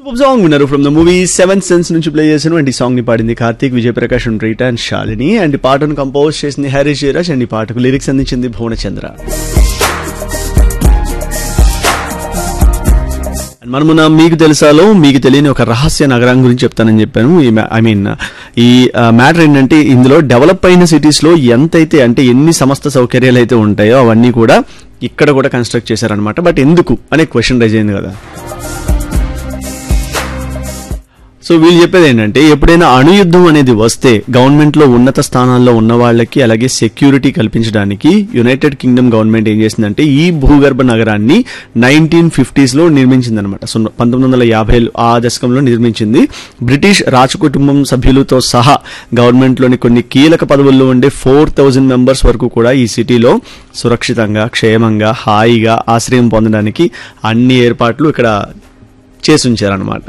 super song విన్నారు from the movie seven sense నుంచి play చేసిన అండ్ ఈ సాంగ్ ని పాడింది Karthik Vijay Prakash and Rita and Shalini and ఈ పాటను కంపోజ్ చేసింది హరీష్ జయరాజ్ అండ్ ఈ పాటకు లిరిక్స్ అందించింది భువనచంద్ర And మనమున మీకు తెలుసాలో మీకు తెలియని ఒక రహస్య నగరం గురించి చెప్తానని చెప్పాను ఈ ఐ మీన్ ఈ మ్యాటర్ ఏంటంటే ఇందులో డెవలప్ అయిన సిటీస్ లో ఎంతైతే అంటే ఎన్ని సమస్త సౌకర్యాలు అయితే ఉంటాయో అవన్నీ కూడా ఇక్కడ కూడా కన్స్ట్రక్ట్ చేశారనమాట బట్ ఎందుకు అనే క్వశ్చన్ రైజ్ అయింది కదా సో వీళ్ళు చెప్పేది ఏంటంటే ఎప్పుడైనా అణుయుద్ధం అనేది వస్తే గవర్నమెంట్ లో ఉన్నత స్థానాల్లో ఉన్న వాళ్ళకి అలాగే సెక్యూరిటీ కల్పించడానికి యునైటెడ్ కింగ్డమ్ గవర్నమెంట్ ఏం చేసిందంటే ఈ భూగర్భ నగరాన్ని నైన్టీన్ ఫిఫ్టీస్ లో నిర్మించింది అనమాట సో పంతొమ్మిది వందల యాభై ఆ దశకంలో నిర్మించింది బ్రిటిష్ రాజకుటుంబం సభ్యులతో సహా గవర్నమెంట్ లోని కొన్ని కీలక పదవుల్లో ఉండే ఫోర్ థౌజండ్ మెంబర్స్ వరకు కూడా ఈ సిటీలో సురక్షితంగా క్షేమంగా హాయిగా ఆశ్రయం పొందడానికి అన్ని ఏర్పాట్లు ఇక్కడ చేసి ఉంచారనమాట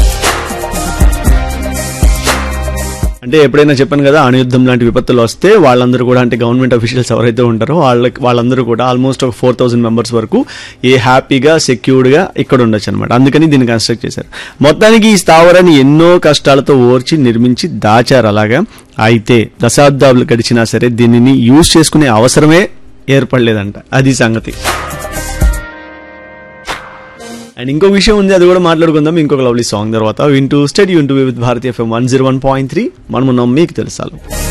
అంటే ఎప్పుడైనా చెప్పాను కదా అణుయుద్ధం లాంటి విపత్తులు వస్తే వాళ్ళందరూ కూడా అంటే గవర్నమెంట్ అఫీషియల్స్ ఎవరైతే ఉంటారో వాళ్ళకి వాళ్ళందరూ కూడా ఆల్మోస్ట్ ఒక ఫోర్ థౌసండ్ మెంబర్స్ వరకు ఏ హ్యాపీగా సెక్యూర్డ్గా ఇక్కడ ఉండొచ్చు అనమాట అందుకని దీన్ని కన్స్ట్రక్ట్ చేశారు మొత్తానికి ఈ స్థావరాన్ని ఎన్నో కష్టాలతో ఓర్చి నిర్మించి దాచారు అలాగా అయితే దశాబ్దాలు గడిచినా సరే దీనిని యూజ్ చేసుకునే అవసరమే ఏర్పడలేదంట అది సంగతి అండ్ ఇంకో విషయం ఉంది అది కూడా మాట్లాడుకుందాం ఇంకొక లవ్లీ సాంగ్ తర్వాత వింటూ స్టడీ వింటూ with Bharatiya FM one zero one point three మనమున్నాం మీకు తెలుసాలు